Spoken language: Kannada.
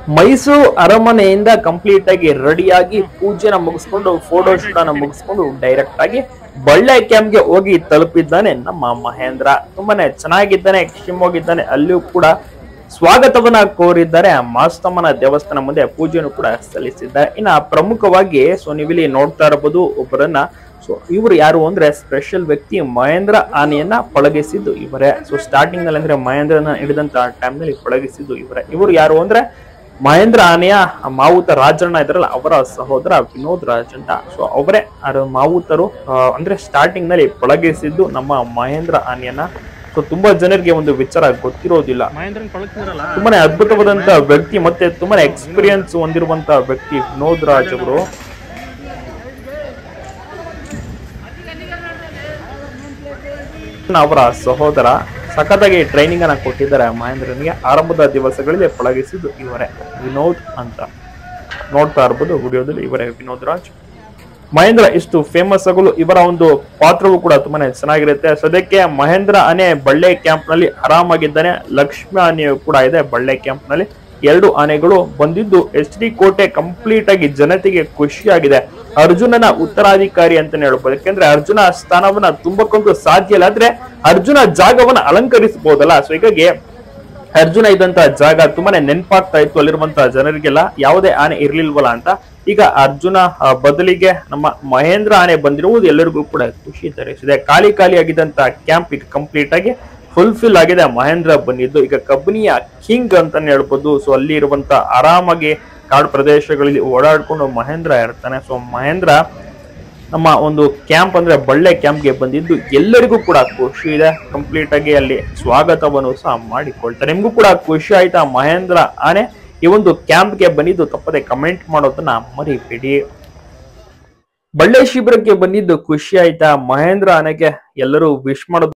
ಮೈಸೂರು ಅರಮನೆಯಿಂದ ಕಂಪ್ಲೀಟ್ ಆಗಿ ರೆಡಿಯಾಗಿ ಪೂಜೆನ ಮುಗಿಸ್ಕೊಂಡು ಫೋಟೋ ಶೂಟ್ ಅನ್ನ ಮುಗಿಸ್ಕೊಂಡು ಡೈರೆಕ್ಟ್ ಆಗಿ ಬಳ್ಳೆ ಕ್ಯಾಂಪ್ಗೆ ಹೋಗಿ ತಲುಪಿದ್ದಾನೆ ನಮ್ಮ ಮಹೇಂದ್ರ ತುಂಬಾನೇ ಚೆನ್ನಾಗಿದ್ದಾನೆ ಹೋಗಿದ್ದಾನೆ ಅಲ್ಲಿಯೂ ಕೂಡ ಸ್ವಾಗತವನ್ನ ಕೋರಿದ್ದಾರೆ ಆ ಮಾಸ್ತಮ್ಮನ ದೇವಸ್ಥಾನ ಮುಂದೆ ಪೂಜೆಯನ್ನು ಕೂಡ ಸಲ್ಲಿಸಿದ್ದಾರೆ ಇನ್ನ ಪ್ರಮುಖವಾಗಿ ಸೊ ನೀವಿಲ್ಲಿ ನೋಡ್ತಾ ಇರಬಹುದು ಒಬ್ಬರನ್ನ ಸೊ ಇವರು ಯಾರು ಅಂದ್ರೆ ಸ್ಪೆಷಲ್ ವ್ಯಕ್ತಿ ಮಹೇಂದ್ರ ಆನೆಯನ್ನ ಪಳಗಿಸಿದ್ದು ಇವರೇ ಸೊ ಸ್ಟಾರ್ಟಿಂಗ್ ನಲ್ಲಿ ಅಂದ್ರೆ ಮಹೇಂದ್ರನ ಹಿಡಿದಂತ ಟೈಮ್ ನಲ್ಲಿ ಪಳಗಿಸಿದ್ದು ಇವರೇ ಇವರು ಯಾರು ಅಂದ್ರೆ ಮಹೇಂದ್ರ ಆನೆಯ ಮಾವುತ ರಾಜಣ್ಣ ಇದ್ರಲ್ಲ ಅವರ ಸಹೋದರ ವಿನೋದ್ ರಾಜ್ ಅಂತ ಸೊ ಅವರೇ ಅರ ಮಾವುತರು ಆ, ಅಂದ್ರೆ ಸ್ಟಾರ್ಟಿಂಗ್ ನಲ್ಲಿ ಪಳಗಿಸಿದ್ದು ನಮ್ಮ ಮಹೇಂದ್ರ ಆನೆಯನ್ನ ಸೊ ತುಂಬಾ ಜನರಿಗೆ ಒಂದು ವಿಚಾರ ಗೊತ್ತಿರೋದಿಲ್ಲ ಮಹೇಂದ್ರನ್ ಪಳಗ್ತಿದ್ರಲ್ಲ ತುಂಬಾನೇ ಅದ್ಭುತವಾದಂತ ವ್ಯಕ್ತಿ ಮತ್ತೆ ತುಂಬಾನೇ ಎಕ್ಸ್ಪೀರಿಯನ್ಸ್ ಹೊಂದಿರುವಂತ ವ್ಯಕ್ತಿ ವಿನೋದ್ ರಾಜ್ ಅವರು ಅವರ ಸಹೋದರ ಸಖತ್ತಾಗಿ ಟ್ರೈನಿಂಗ್ ಅನ್ನ ಕೊಟ್ಟಿದ್ದಾರೆ ಮಹೇಂದ್ರನಿಗೆ ಆರಂಭದ ದಿವಸಗಳಲ್ಲಿ ಪಳಗಿಸಿದ್ದು ಇವರೇ ವಿನೋದ್ ಅಂತ ನೋಡ್ತಾ ಇರ್ಬೋದು ವಿಡಿಯೋದಲ್ಲಿ ಇವರೇ ವಿನೋದ್ ರಾಜ್ ಮಹೇಂದ್ರ ಇಷ್ಟು ಫೇಮಸ್ ಆಗಲು ಇವರ ಒಂದು ಪಾತ್ರವು ಕೂಡ ತುಂಬಾನೇ ಚೆನ್ನಾಗಿರುತ್ತೆ ಸದ್ಯಕ್ಕೆ ಮಹೇಂದ್ರ ಆನೆ ಬಳ್ಳೆ ಕ್ಯಾಂಪ್ ನಲ್ಲಿ ಆರಾಮಾಗಿದ್ದಾನೆ ಲಕ್ಷ್ಮಿ ಆನೆಯು ಕೂಡ ಇದೆ ಬಳ್ಳೆ ಕ್ಯಾಂಪ್ ನಲ್ಲಿ ಎರಡು ಆನೆಗಳು ಬಂದಿದ್ದು ಎಚ್ ಡಿ ಕೋಟೆ ಕಂಪ್ಲೀಟ್ ಆಗಿ ಜನತೆಗೆ ಖುಷಿಯಾಗಿದೆ ಅರ್ಜುನನ ಉತ್ತರಾಧಿಕಾರಿ ಅಂತಾನೆ ಹೇಳ್ಬೋದು ಯಾಕೆಂದ್ರೆ ಅರ್ಜುನ ಸ್ಥಾನವನ್ನ ತುಂಬಕ್ಕಂತೂ ಸಾಧ್ಯ ಇಲ್ಲ ಆದ್ರೆ ಅರ್ಜುನ ಜಾಗವನ್ನ ಅಲಂಕರಿಸಬಹುದಲ್ಲ ಸೊ ಹೀಗಾಗಿ ಅರ್ಜುನ ಇದ್ದಂತ ಜಾಗ ತುಂಬಾನೇ ನೆನಪಾಗ್ತಾ ಇತ್ತು ಅಲ್ಲಿರುವಂತ ಜನರಿಗೆಲ್ಲ ಯಾವುದೇ ಆನೆ ಇರ್ಲಿಲ್ವಲ್ಲ ಅಂತ ಈಗ ಅರ್ಜುನ ಆ, ಬದಲಿಗೆ ನಮ್ಮ ಮಹೇಂದ್ರ ಆನೆ ಬಂದಿರುವುದು ಎಲ್ಲರಿಗೂ ಕೂಡ ಖುಷಿ ತರಿಸಿದೆ ಖಾಲಿ ಖಾಲಿ ಆಗಿದ್ದಂತ ಕ್ಯಾಂಪ್ ಈಗ ಕಂಪ್ಲೀಟ್ ಆಗಿ ಫುಲ್ಫಿಲ್ ಆಗಿದೆ ಮಹೇಂದ್ರ ಬಂದಿದ್ದು ಈಗ ಕಬ್ನಿಯ ಕಿಂಗ್ ಅಂತಾನೆ ಹೇಳ್ಬೋದು ಸೊ ಅಲ್ಲಿ ಇರುವಂತ ಆರಾಮಾಗಿ ಕಾಡು ಪ್ರದೇಶಗಳಲ್ಲಿ ಓಡಾಡ್ಕೊಂಡು ಮಹೇಂದ್ರ ಇರ್ತಾನೆ ಸೊ ಮಹೇಂದ್ರ ನಮ್ಮ ಒಂದು ಕ್ಯಾಂಪ್ ಅಂದ್ರೆ ಬಳ್ಳೆ ಕ್ಯಾಂಪ್ಗೆ ಬಂದಿದ್ದು ಎಲ್ಲರಿಗೂ ಕೂಡ ಖುಷಿ ಇದೆ ಕಂಪ್ಲೀಟ್ ಆಗಿ ಅಲ್ಲಿ ಸ್ವಾಗತವನ್ನು ಸಹ ಮಾಡಿಕೊಳ್ತಾರೆ ನಿಮ್ಗೂ ಕೂಡ ಖುಷಿ ಆಯ್ತಾ ಮಹೇಂದ್ರ ಆನೆ ಈ ಒಂದು ಕ್ಯಾಂಪ್ಗೆ ಬಂದಿದ್ದು ತಪ್ಪದೆ ಕಮೆಂಟ್ ಮಾಡೋದನ್ನ ಮರಿಬೇಡಿ ಬಳ್ಳೆ ಶಿಬಿರಕ್ಕೆ ಬಂದಿದ್ದು ಖುಷಿ ಆಯ್ತಾ ಮಹೇಂದ್ರ ಆನೆಗೆ ಎಲ್ಲರೂ ವಿಶ್ ಮಾಡೋದು